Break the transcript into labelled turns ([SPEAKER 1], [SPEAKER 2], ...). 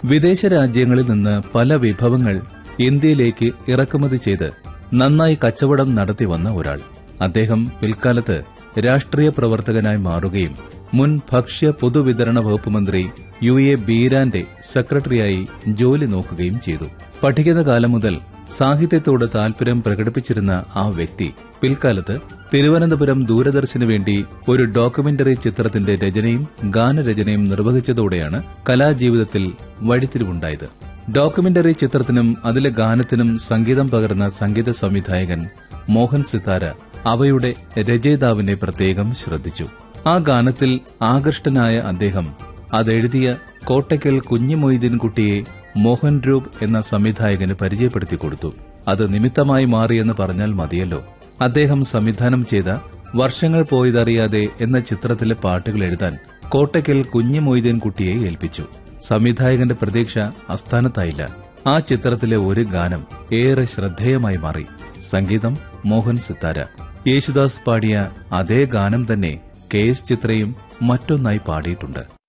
[SPEAKER 1] വിദേശ രാജ്യങ്ങളിൽ നിന്ന് പല വിഭവങ്ങൾ ഇന്ത്യയിലേക്ക് ഇറക്കുമതി ചെയ്ത് നന്നായി കച്ചവടം നടത്തി വന്ന ഒരാൾ അദ്ദേഹം പിൽക്കാലത്ത് രാഷ്ട്രീയ പ്രവർത്തകനായി മാറുകയും മുൻ ഭക്ഷ്യ പൊതുവിതരണ വകുപ്പ് മന്ത്രി യു എ ബീരാന്റെ സെക്രട്ടറിയായി ജോലി നോക്കുകയും ചെയ്തു പഠിക്കുന്ന കാലം മുതൽ സാഹിത്യത്തോട് താൽപര്യം പ്രകടിപ്പിച്ചിരുന്ന ആ വ്യക്തി പിൽക്കാലത്ത് തിരുവനന്തപുരം ദൂരദർശന് വേണ്ടി ഒരു ഡോക്യുമെന്ററി ചിത്രത്തിന്റെ രചനയും ഗാനരചനയും നിർവഹിച്ചതോടെയാണ് കലാജീവിതത്തിൽ വഴിത്തിരിവുണ്ടായത് ഡോക്യുമെന്ററി ചിത്രത്തിനും അതിലെ ഗാനത്തിനും സംഗീതം പകർന്ന സംഗീത സംവിധായകൻ മോഹൻ സിതാര അവയുടെ രചയിതാവിനെ പ്രത്യേകം ശ്രദ്ധിച്ചു ആ ഗാനത്തിൽ ആകൃഷ്ടനായ അദ്ദേഹം അതെഴുതിയ കോട്ടയ്ക്കൽ കുഞ്ഞിമൊയ്തീൻ കുട്ടിയെ മോഹൻ രൂപ് എന്ന സംവിധായകന് പരിചയപ്പെടുത്തി കൊടുത്തു അത് നിമിത്തമായി മാറിയെന്ന് പറഞ്ഞാൽ മതിയല്ലോ അദ്ദേഹം സംവിധാനം ചെയ്ത വർഷങ്ങൾ പോയതറിയാതെ എന്ന ചിത്രത്തിലെ പാട്ടുകൾ എഴുതാൻ കോട്ടയ്ക്കൽ കുഞ്ഞിമൊയ്തീൻ കുട്ടിയെ ഏൽപ്പിച്ചു സംവിധായകന്റെ പ്രതീക്ഷ അസ്ഥാനത്തായില്ല ആ ചിത്രത്തിലെ ഒരു ഗാനം ഏറെ ശ്രദ്ധേയമായി മാറി സംഗീതം മോഹൻ സിത്താര യേശുദാസ് പാടിയ അതേ ഗാനം തന്നെ കെ എസ് ചിത്രയും മറ്റൊന്നായി പാടിയിട്ടുണ്ട്